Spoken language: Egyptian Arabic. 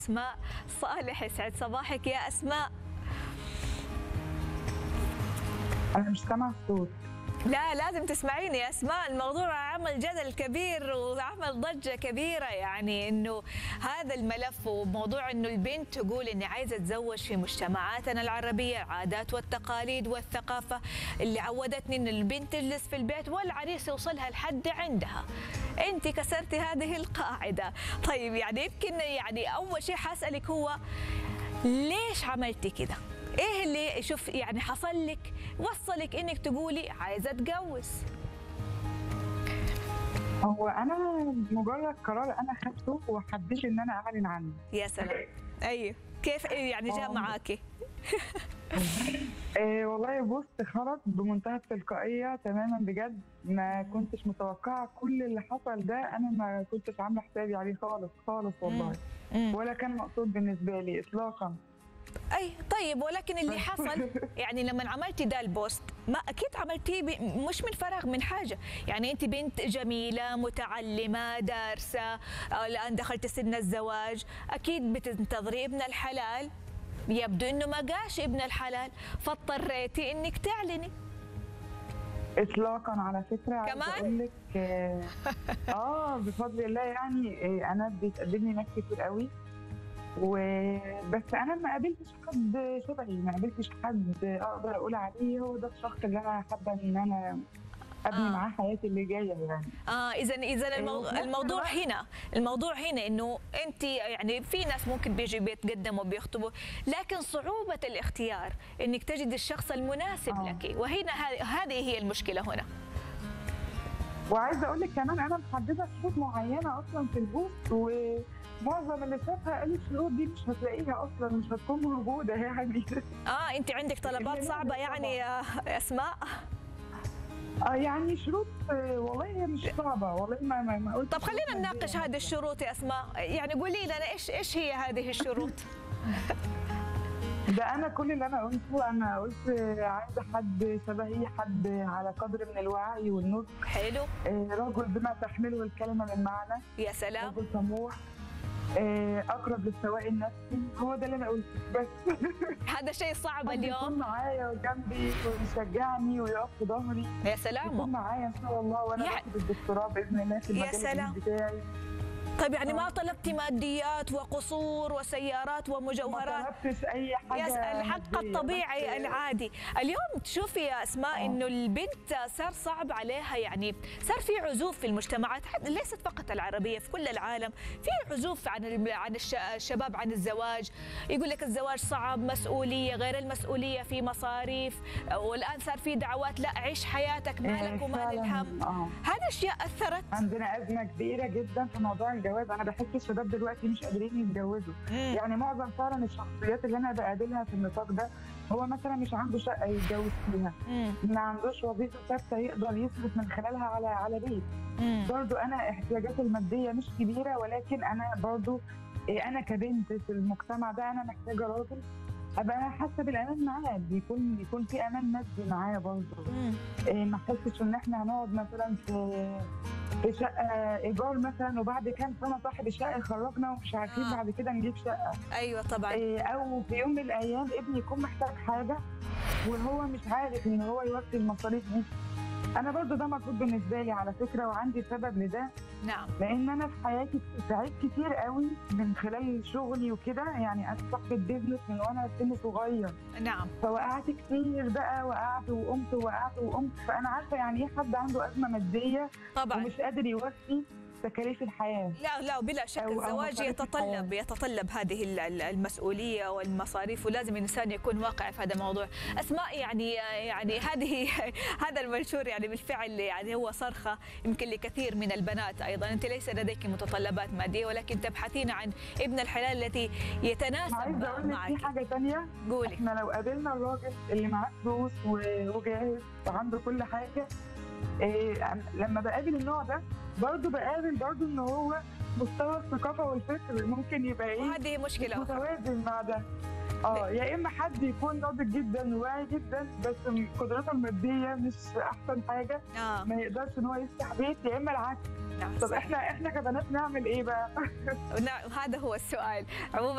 أسماء صالح يسعد صباحك يا أسماء انا مش سامعه الصوت لا لازم تسمعيني يا أسماء الموضوع عمل جدل كبير وعمل ضجة كبيرة يعني إنه هذا الملف وموضوع إنه البنت تقول إني عايزة أتزوج في مجتمعاتنا العربية العادات والتقاليد والثقافة اللي عودتني إن البنت تجلس في البيت والعريس يوصلها لحد عندها أنت كسرتي هذه القاعدة طيب يعني يمكن يعني أول شيء حاسألك هو ليش عملتي كده؟ ايه اللي شوف يعني حصل لك وصلك انك تقولي عايزه اتجوز هو انا مجرد قرار انا خدته وحبيت ان انا اعلن عنه يا سلام ايوه كيف يعني جاء آه. معاكي إيه والله بص خرج بمنتهى التلقائيه تماما بجد ما كنتش متوقعه كل اللي حصل ده انا ما كنتش عامله حسابي عليه خالص خالص والله مم. ولا كان مقصود بالنسبه لي اطلاقا اي طيب ولكن اللي حصل يعني لما عملتي ده البوست ما اكيد عملتيه ب- مش من فراغ من حاجه يعني انت بنت جميله متعلمه دارسه آه، الان دخلت سن الزواج اكيد بتنتظري ابن الحلال يبدو انه ما جاش ابن الحلال فاضطريتي انك تعلني اطلاقا على فكره عايزه كمان؟ اقول لك آه, اه بفضل الله يعني آه انا بيتقدم لي ناس كتير قوي وبس انا ما قابلتش حد شبهي ما قابلتش حد اقدر اقول عليه هو ده الشخص اللي انا حابه ان انا ابني آه. معاه حياتي اللي جايه يعني اه اذا اذا المو... وفي نفس الموضوع الوقت- هنا الموضوع هنا انه انت يعني في ناس ممكن بيجي بيتقدموا بيخطبوا لكن صعوبه الاختيار انك تجد الشخص المناسب آه. لك وهنا ه- هذه هي المشكله هنا وعايزه اقول لك كمان انا محدده شروط معينه اصلا في البوست ومعظم اللي شافها قال الشروط دي مش هتلاقيها اصلا مش هتكون موجوده يعني اه انت عندك طلبات لا، صعبه طبعاً. يعني يا يا اسماء اه يعني شروط آه، والله هي مش صعبه والله ما ما, ما قلت طب خلينا شروط نناقش مادية هذه مثلاً. الشروط يا اسماء يعني قولي لنا ايش ايش هي هذه الشروط ده انا كل اللي انا قلته انا قلت عايزه حد شبهي حد على قدر من الوعي والنضج حلو آه، رجل بما تحمله الكلمه من معنى يا سلام رجل طموح آه، اقرب للسواء النفسي هو ده اللي انا قلته بس هذا شيء صعب حد يكون اليوم معايا وجنبي ويشجعني ويقف في ظهري يا يكون سلام معايا ان شاء الله وانا يا- باخد الدكتوراه باذن الله في يا المجال سلام. الجديد بتاعي طيب يعني ما طلبتي ماديات وقصور وسيارات ما ومجوهرات طلبتش اي حاجه يس الحق مادية، الطبيعي بس- العادي اليوم تشوفي يا اسماء آه. انه البنت صار صعب عليها يعني صار في عزوف في المجتمعات حتى ليست فقط العربيه في كل العالم في عزوف عن الم- عن الش- الشباب عن الزواج يقول لك الزواج صعب مسؤوليه غير المسؤوليه في مصاريف والان صار في دعوات لا عيش حياتك مالك آه، ومال فعلاً، الهم اه هذه اشياء اثرت عندنا ازمه كبيره جدا في موضوع الجواز انا بحس الشباب دلوقتي مش قادرين يتجوزوا مم. يعني معظم فعلا الشخصيات اللي انا بقابلها في النطاق ده هو مثلا مش عنده شقه يتجوز فيها مم. ما عندوش وظيفه ثابته يقدر يصرف من خلالها على على بيت مم. برضو انا احتياجاتي الماديه مش كبيره ولكن انا برضو إيه، انا كبنت في المجتمع ده انا محتاجه راجل ابقى حاسه بالامان معاه بيكون يكون في امان مادي معاه برضو مم. إيه، ما احسش ان احنا هنقعد مثلا في في شقه ايجار مثلا وبعد كام سنه صاحب الشقه يخرجنا ومش عارفين آه. بعد كده نجيب شقه ايوه طبعا إيه، او في يوم من الايام ابني يكون محتاج حاجه وهو مش عارف ان هو يوفي المصاريف دي انا برضو ده مطلوب بالنسبه لي على فكره وعندي سبب لده نعم لان انا في حياتي سعيد كتير قوي من خلال شغلي وكده يعني انا صاحبه بيزنس من وانا سن صغير نعم فوقعت كتير بقى وقعت وقمت وقعت وقمت فانا عارفه يعني ايه حد عنده ازمه ماديه طبعا ومش قادر يوفي تكاليف الحياه لا لا بلا شك أو- أو الزواج مصاريف يتطلب يتطلب هذه ال- ال- المسؤوليه والمصاريف ولازم الانسان يكون واقع في هذا الموضوع اسماء يعني يعني هذه هذا المنشور يعني بالفعل يعني هو صرخه يمكن لكثير من البنات ايضا انت ليس لديك متطلبات ماديه ولكن تبحثين عن ابن الحلال التي يتناسب عايزه اقول لك معك في حاجه تانية قولي احنا لو قابلنا الراجل اللي معاه فلوس و- وجاهز وعنده كل حاجه إيه لما بقابل النوع ده برضه بقابل برضه ان هو مستوى الثقافه والفكر ممكن يبقى ايه وهذه مشكله أخرى. متوازن مع ده اه يا اما حد يكون ناضج جدا وواعي جدا بس قدراته الماديه مش احسن حاجه آه. ما يقدرش ان هو يفتح بيت يا اما العكس نعم طب صح. احنا احنا كبنات نعمل ايه بقى نعم هذا هو السؤال عموما